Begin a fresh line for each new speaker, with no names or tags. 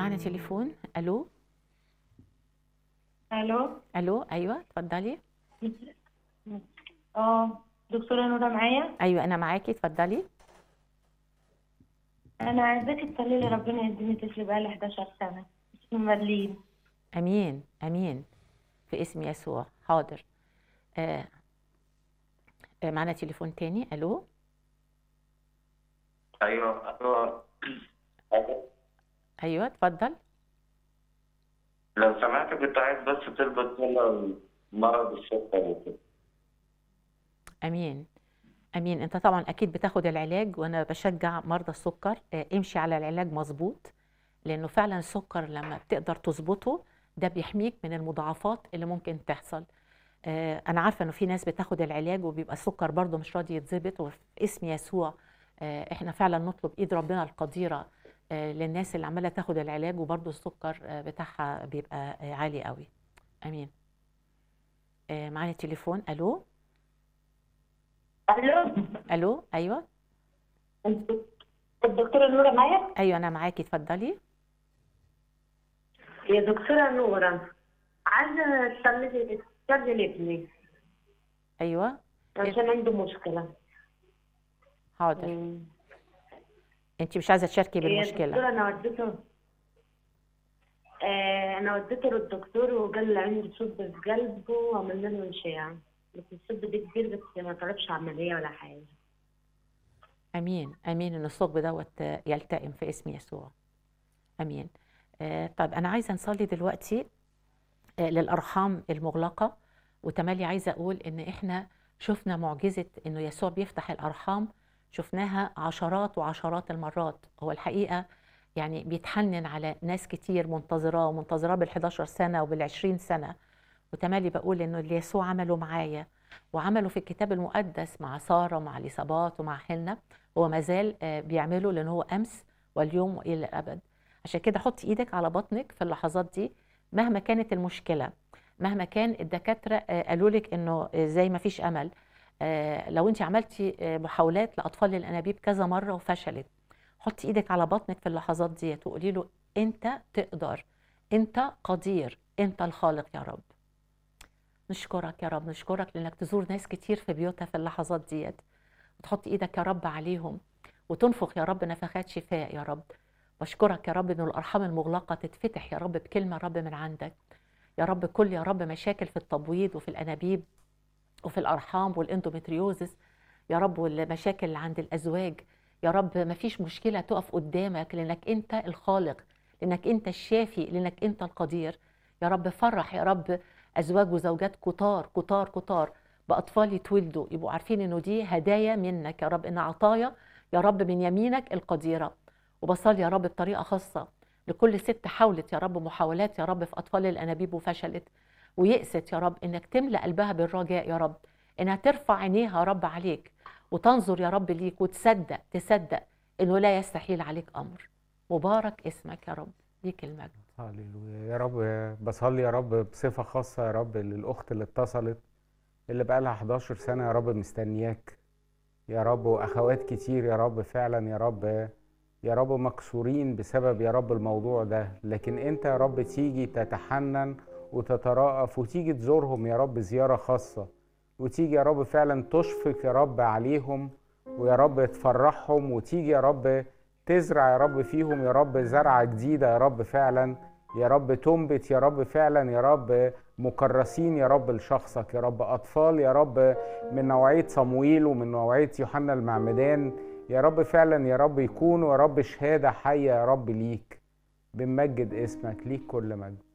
معنا تليفون الو
الو
الو ايوه اتفضلي
اه دكتورة نورة معايا
ايوه انا معاكي اتفضلي
انا عايزاك تصلي لي ربنا يديني طفل بقالي 11 سنة اسمه مارلين
امين امين في اسم يسوع حاضر آه آه معنا تليفون تاني الو
ايوه ايوه
ايوه اتفضل
لو سمحت كنت عايز بس تربط لنا مرض السكر وكده
امين امين انت طبعا اكيد بتاخد العلاج وانا بشجع مرضى السكر آه، امشي على العلاج مظبوط لانه فعلا السكر لما بتقدر تظبطه ده بيحميك من المضاعفات اللي ممكن تحصل آه، انا عارفه انه في ناس بتاخد العلاج وبيبقى السكر برضه مش راضي يتظبط وفي اسم يسوع آه، احنا فعلا نطلب ايد ربنا القديره آه، للناس اللي عماله تاخد العلاج وبرضه السكر آه، بتاعها بيبقى آه، عالي قوي امين آه، معانا تليفون الو
الو
الو ايوه
الدكتورة نورة معايا
ايوه انا معاكي اتفضلي
يا دكتورة نورة عايزة تصلي لي تصلي لابني
ايوه
عشان عنده مشكلة
حاضر
مم.
انت مش عايزه تشاركي
يا
بالمشكله
دكتورة انا وديته آه انا وديته للدكتور وقال لي عندي ثقب في قلبه وعملنا له اشعة بس الثقب ده كبير بس ما طلبش عملية ولا حاجة
امين امين ان الثقب دوت آه، يلتئم في اسم يسوع امين آه طب انا عايزه نصلي دلوقتي آه للارحام المغلقه وتملي عايزه اقول ان احنا شفنا معجزه انه يسوع بيفتح الارحام شفناها عشرات وعشرات المرات هو الحقيقه يعني بيتحنن على ناس كتير منتظراه ومنتظراه بال11 سنه وبال20 سنه وتملي بقول انه اللي يسوع عمله معايا وعمله في الكتاب المقدس مع ساره ومع اليصابات ومع حنه هو ما زال آه، بيعمله لان هو امس واليوم والى الابد عشان كده حطي ايدك على بطنك في اللحظات دي مهما كانت المشكله مهما كان الدكاتره آه، قالوا لك انه آه، زي ما فيش امل آه، لو انت عملتي آه، محاولات لاطفال الانابيب كذا مره وفشلت حطي ايدك على بطنك في اللحظات ديت وقولي له انت تقدر انت قدير انت الخالق يا رب نشكرك يا رب نشكرك لانك تزور ناس كتير في بيوتها في اللحظات ديت وتحط ايدك يا رب عليهم وتنفخ يا رب نفخات شفاء يا رب بشكرك يا رب ان الارحام المغلقه تتفتح يا رب بكلمه يا رب من عندك يا رب كل يا رب مشاكل في التبويض وفي الانابيب وفي الارحام والاندومتريوزس يا رب والمشاكل اللي عند الازواج يا رب ما فيش مشكله تقف قدامك لانك انت الخالق لانك انت الشافي لانك انت القدير يا رب فرح يا رب ازواج وزوجات كتار كتار كتار باطفال يتولدوا يبقوا عارفين انه دي هدايا منك يا رب ان عطايا يا رب من يمينك القديره وبصلي يا رب بطريقه خاصه لكل ست حاولت يا رب محاولات يا رب في اطفال الانابيب وفشلت ويأست يا رب انك تملأ قلبها بالرجاء يا رب انها ترفع عينيها يا رب عليك وتنظر يا رب ليك وتصدق تصدق انه لا يستحيل عليك امر مبارك اسمك يا رب ليك المجد
هللويا يا رب بصلي يا رب بصفة خاصة يا رب للأخت اللي اتصلت اللي بقالها 11 سنة يا رب مستنياك يا رب وأخوات كتير يا رب فعلا يا رب يا رب مكسورين بسبب يا رب الموضوع ده لكن أنت يا رب تيجي تتحنن وتترأف وتيجي تزورهم يا رب زيارة خاصة وتيجي يا رب فعلا تشفق يا رب عليهم ويا رب تفرحهم وتيجي يا رب تزرع يا رب فيهم يا رب زرعة جديدة يا رب فعلا يا رب تنبت يا رب فعلا يا رب مكرسين يا رب لشخصك يا رب أطفال يا رب من نوعية صمويل ومن نوعية يوحنا المعمدان يا رب فعلا يا رب يكونوا يا رب شهادة حية يا رب ليك بنمجد اسمك ليك كل مجد